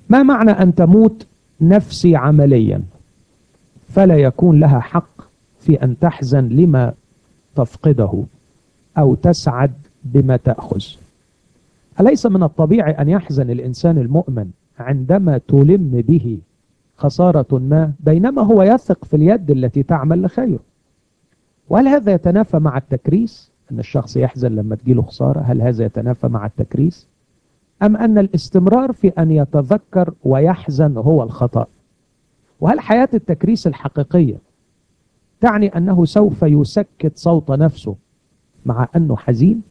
ما معنى أن تموت نفسي عمليا فلا يكون لها حق في أن تحزن لما تفقده أو تسعد بما تأخذ أليس من الطبيعي أن يحزن الإنسان المؤمن عندما تلم به خسارة ما بينما هو يثق في اليد التي تعمل لخيره وهل هذا يتنافى مع التكريس أن الشخص يحزن لما تجيله خسارة هل هذا يتنافى مع التكريس أم أن الاستمرار في أن يتذكر ويحزن هو الخطأ وهل حياة التكريس الحقيقية تعني أنه سوف يسكت صوت نفسه مع أنه حزين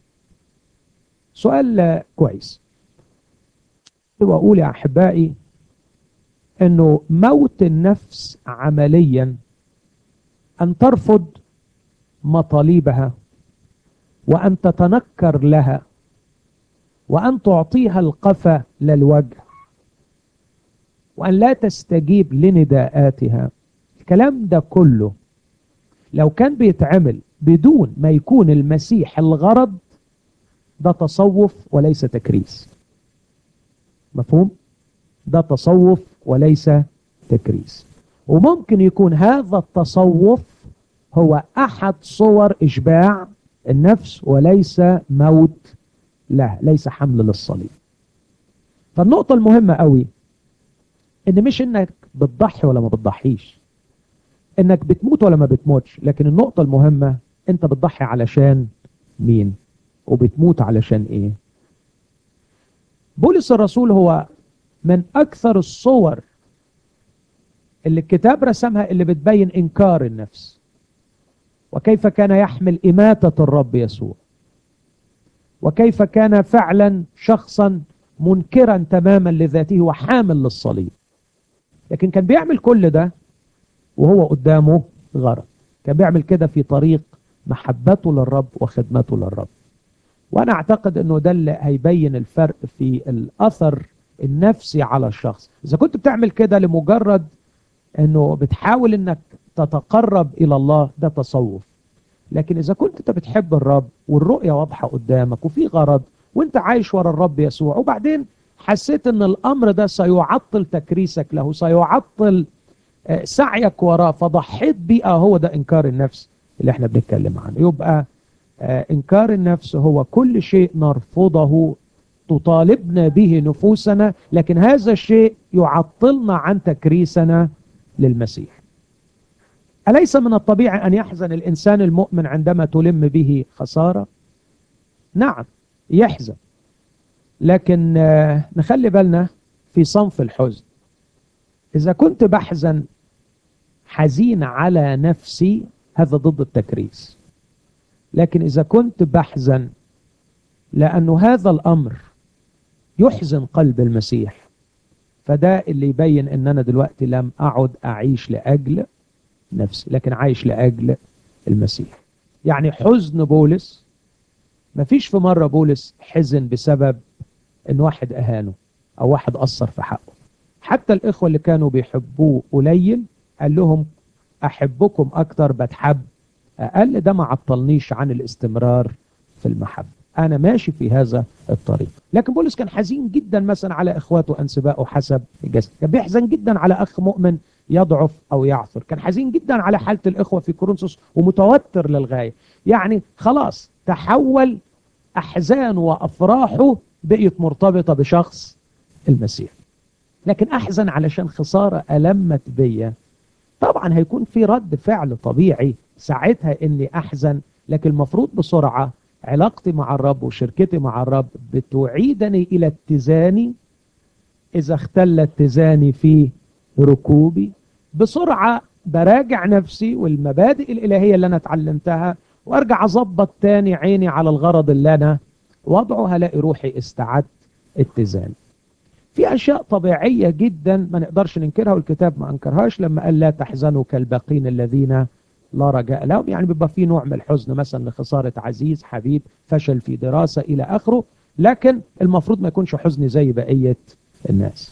سؤال كويس وأقول يا أحبائي أنه موت النفس عمليا أن ترفض مطالبها وأن تتنكر لها وأن تعطيها القفا للوجه وأن لا تستجيب لنداءاتها الكلام ده كله لو كان بيتعمل بدون ما يكون المسيح الغرض ده تصوف وليس تكريس مفهوم؟ ده تصوف وليس تكريس وممكن يكون هذا التصوف هو أحد صور إشباع النفس وليس موت له ليس حمل للصليب فالنقطة المهمة قوي ان مش انك بتضحي ولا ما بتضحيش انك بتموت ولا ما بتموتش لكن النقطة المهمة انت بتضحي علشان مين وبتموت علشان ايه بولس الرسول هو من اكثر الصور اللي الكتاب رسمها اللي بتبين انكار النفس وكيف كان يحمل اماتة الرب يسوع وكيف كان فعلا شخصا منكرا تماما لذاته وحامل للصليب لكن كان بيعمل كل ده وهو قدامه غرض كان بيعمل كده في طريق محبته للرب وخدمته للرب وانا اعتقد انه ده اللي هيبين الفرق في الاثر النفسي على الشخص اذا كنت بتعمل كده لمجرد انه بتحاول انك تتقرب الى الله ده تصوف لكن اذا كنت انت بتحب الرب والرؤية واضحة قدامك وفي غرض وانت عايش ورا الرب يسوع وبعدين حسيت ان الامر ده سيعطل تكريسك له سيعطل سعيك وراه فضحيت بيه هو ده انكار النفس اللي احنا بنتكلم عنه يبقى انكار النفس هو كل شيء نرفضه تطالبنا به نفوسنا لكن هذا الشيء يعطلنا عن تكريسنا للمسيح أليس من الطبيعي أن يحزن الإنسان المؤمن عندما تلم به خسارة نعم يحزن لكن نخلي بالنا في صنف الحزن إذا كنت بحزن حزين على نفسي هذا ضد التكريس لكن إذا كنت بحزن لأنه هذا الأمر يحزن قلب المسيح فده اللي يبين أن أنا دلوقتي لم أعد أعيش لأجل نفسي لكن عايش لأجل المسيح يعني حزن بولس مفيش في مرة بولس حزن بسبب ان واحد اهانه او واحد اثر في حقه حتى الاخوة اللي كانوا بيحبوه قليل قال لهم احبكم اكتر بتحب اقل ده ما عطلنيش عن الاستمرار في المحبة انا ماشي في هذا الطريق لكن بولس كان حزين جدا مثلا على اخواته انسبائه حسب الجسد كان بيحزن جدا على اخ مؤمن يضعف او يعثر كان حزين جدا على حالة الاخوة في كورنثوس ومتوتر للغاية يعني خلاص تحول احزان وافراحه بقيت مرتبطة بشخص المسيح لكن احزن علشان خسارة المت بيا طبعا هيكون في رد فعل طبيعي ساعتها اني احزن لكن المفروض بسرعة علاقتي مع الرب وشركتي مع الرب بتعيدني الى اتزاني اذا اختل اتزاني في ركوبي بسرعة براجع نفسي والمبادئ الالهية اللي انا اتعلمتها وارجع اظبط تاني عيني على الغرض اللي انا وضعه هلاقي روحي استعدت اتزان في اشياء طبيعية جدا ما نقدرش ننكرها والكتاب ما انكرهاش لما قال لا تحزنوا كالباقين الذين لا رجاء لهم يعني بيبقى في نوع من الحزن مثلا لخسارة عزيز حبيب فشل في دراسة الى اخره لكن المفروض ما يكونش حزن زي بقية الناس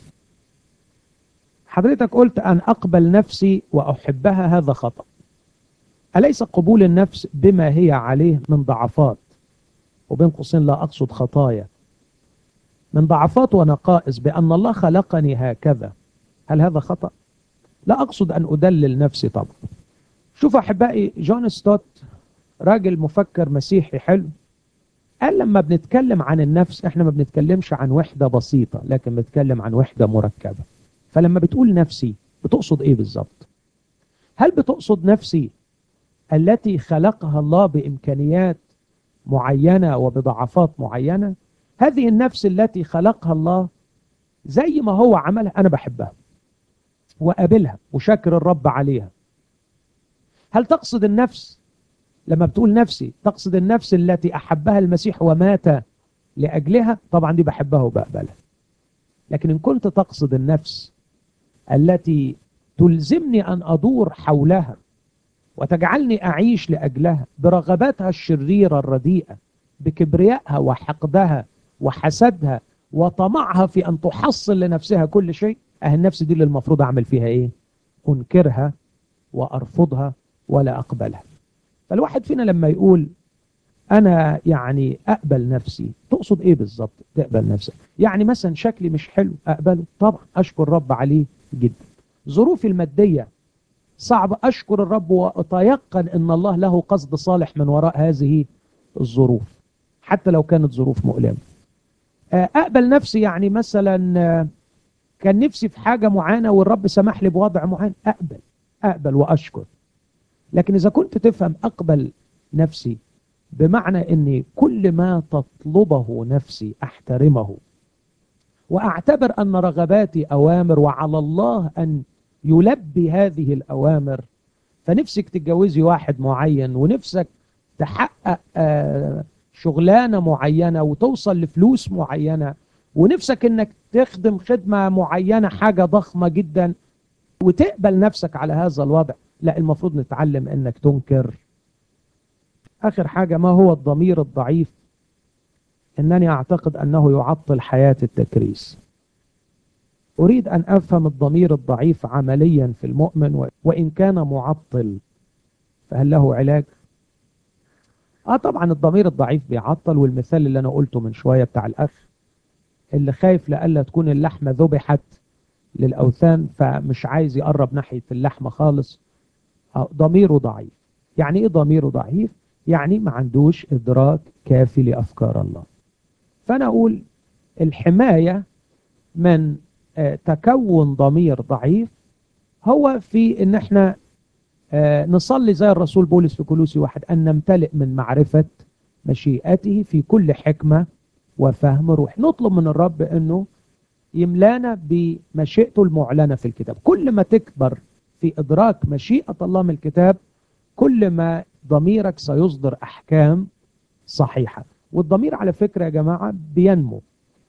حضرتك قلت ان اقبل نفسي واحبها هذا خطأ أليس قبول النفس بما هي عليه من ضعفات وبين قوسين لا أقصد خطايا من ضعفات ونقائص بأن الله خلقني هكذا هل هذا خطأ؟ لا أقصد أن أدلل نفسي طبعا شوف أحبائي جون ستوت راجل مفكر مسيحي حلو قال لما بنتكلم عن النفس احنا ما بنتكلمش عن وحدة بسيطة لكن بنتكلم عن وحدة مركبة فلما بتقول نفسي بتقصد ايه بالظبط هل بتقصد نفسي التي خلقها الله بإمكانيات معينة وبضعفات معينة هذه النفس التي خلقها الله زي ما هو عملها أنا بحبها وقابلها وشاكر الرب عليها هل تقصد النفس لما بتقول نفسي تقصد النفس التي أحبها المسيح ومات لأجلها طبعا دي بحبها وبقبلها لكن إن كنت تقصد النفس التي تلزمني أن أدور حولها وتجعلني أعيش لأجلها برغباتها الشريرة الرديئة بكبريائها وحقدها وحسدها وطمعها في أن تحصل لنفسها كل شيء أه النفس دي اللي المفروض أعمل فيها إيه أنكرها وأرفضها ولا أقبلها فالواحد فينا لما يقول أنا يعني أقبل نفسي تقصد إيه بالظبط تقبل نفسك يعني مثلا شكلي مش حلو أقبله طبعا أشكر رب عليه جدا ظروفي المادية صعب أشكر الرب وأتيقن أن الله له قصد صالح من وراء هذه الظروف حتى لو كانت ظروف مؤلمة أقبل نفسي يعني مثلا كان نفسي في حاجة معينة والرب سمح لي بوضع معين أقبل أقبل وأشكر لكن إذا كنت تفهم أقبل نفسي بمعنى أني كل ما تطلبه نفسي أحترمه وأعتبر أن رغباتي أوامر وعلى الله أن يلبي هذه الأوامر فنفسك تتجوزي واحد معين ونفسك تحقق شغلانة معينة وتوصل لفلوس معينة ونفسك انك تخدم خدمة معينة حاجة ضخمة جدا وتقبل نفسك على هذا الوضع لا المفروض نتعلم انك تنكر اخر حاجة ما هو الضمير الضعيف انني اعتقد انه يعطل حياة التكريس اريد ان افهم الضمير الضعيف عمليا في المؤمن وان كان معطل فهل له علاج اه طبعا الضمير الضعيف بيعطل والمثال اللي انا قلته من شوية بتاع الاخ اللي خايف لألا تكون اللحمة ذبحت للأوثان فمش عايز يقرب ناحية اللحمة خالص ضميره ضعيف يعني ايه ضميره ضعيف يعني ما عندوش إدراك كافي لأفكار الله فأنا أقول الحماية من تكون ضمير ضعيف هو في ان احنا نصلي زي الرسول بولس في كلوسي واحد ان نمتلئ من معرفة مشيئته في كل حكمة وفهم روح نطلب من الرب انه يملانا بمشيئته المعلنة في الكتاب كل ما تكبر في ادراك مشيئة الله من الكتاب كل ما ضميرك سيصدر احكام صحيحة والضمير على فكرة يا جماعة بينمو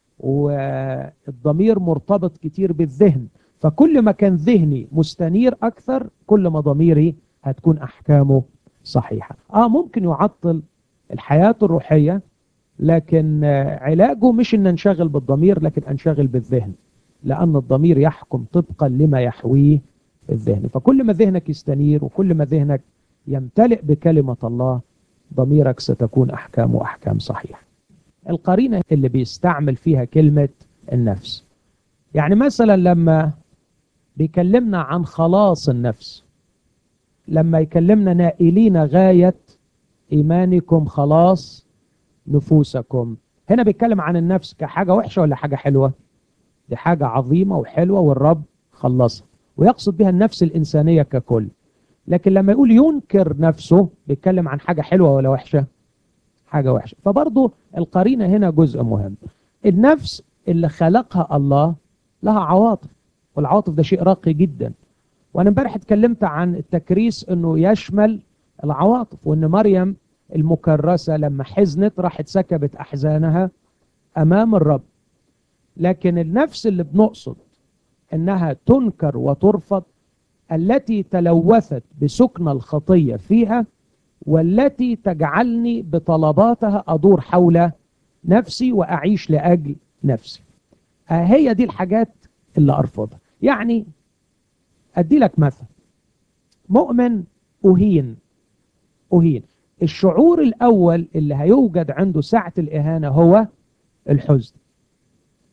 والضمير مرتبط كتير بالذهن فكل ما كان ذهني مستنير اكثر كل ما ضميري هتكون احكامه صحيحة اه ممكن يعطل الحياة الروحية لكن علاجه مش ان ننشغل بالضمير لكن انشغل بالذهن لان الضمير يحكم طبقا لما يحويه الذهن فكل ما ذهنك يستنير وكل ما ذهنك يمتلئ بكلمة الله ضميرك ستكون احكام واحكام صحيحة القرينة اللي بيستعمل فيها كلمة النفس يعني مثلا لما بيكلمنا عن خلاص النفس لما يكلمنا نائلين غاية إيمانكم خلاص نفوسكم هنا بيتكلم عن النفس كحاجة وحشة ولا حاجة حلوة دي حاجة عظيمة وحلوة والرب خلصها ويقصد بها النفس الإنسانية ككل لكن لما يقول ينكر نفسه بيتكلم عن حاجة حلوة ولا وحشة حاجة وحشة فبرضه القرينة هنا جزء مهم النفس اللي خلقها الله لها عواطف والعواطف ده شيء راقي جدا وانا امبارح اتكلمت عن التكريس انه يشمل العواطف وان مريم المكرسة لما حزنت راحت سكبت احزانها امام الرب لكن النفس اللي بنقصد انها تنكر وترفض التي تلوثت بسكن الخطية فيها والتي تجعلني بطلباتها أدور حول نفسي وأعيش لأجل نفسي هي دي الحاجات اللي أرفضها يعني أدي لك مثل مؤمن أهين أهين الشعور الأول اللي هيوجد عنده ساعة الإهانة هو الحزن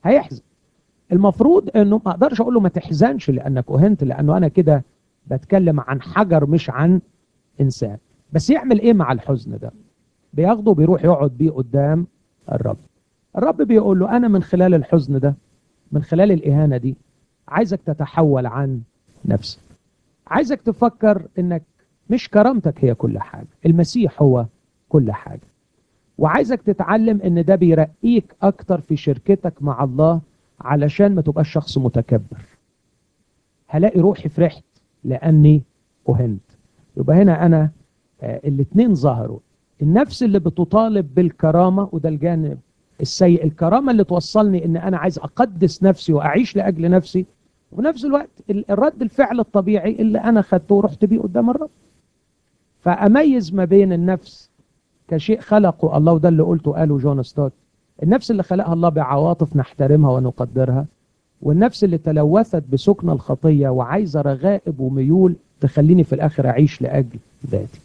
هيحزن المفروض انه ما اقدرش اقول له ما تحزنش لانك اهنت لانه انا كده بتكلم عن حجر مش عن انسان بس يعمل ايه مع الحزن ده بياخده بيروح يقعد بيه قدام الرب الرب بيقول له انا من خلال الحزن ده من خلال الاهانه دي عايزك تتحول عن نفسك عايزك تفكر انك مش كرامتك هي كل حاجه المسيح هو كل حاجه وعايزك تتعلم ان ده بيرقيك اكتر في شركتك مع الله علشان ما تبقاش شخص متكبر هلاقي روحي فرحت لاني اهنت يبقى هنا انا آه الاثنين ظهروا النفس اللي بتطالب بالكرامه وده الجانب السيء الكرامه اللي توصلني ان انا عايز اقدس نفسي واعيش لاجل نفسي وفي نفس الوقت الرد الفعل الطبيعي اللي انا خدته ورحت بيه قدام الرب فاميز ما بين النفس كشيء خلقه الله وده اللي قلته قاله جون ستوت النفس اللي خلقها الله بعواطف نحترمها ونقدرها والنفس اللي تلوثت بسكن الخطية وعايزة رغائب وميول تخليني في الآخر أعيش لأجل ذاتي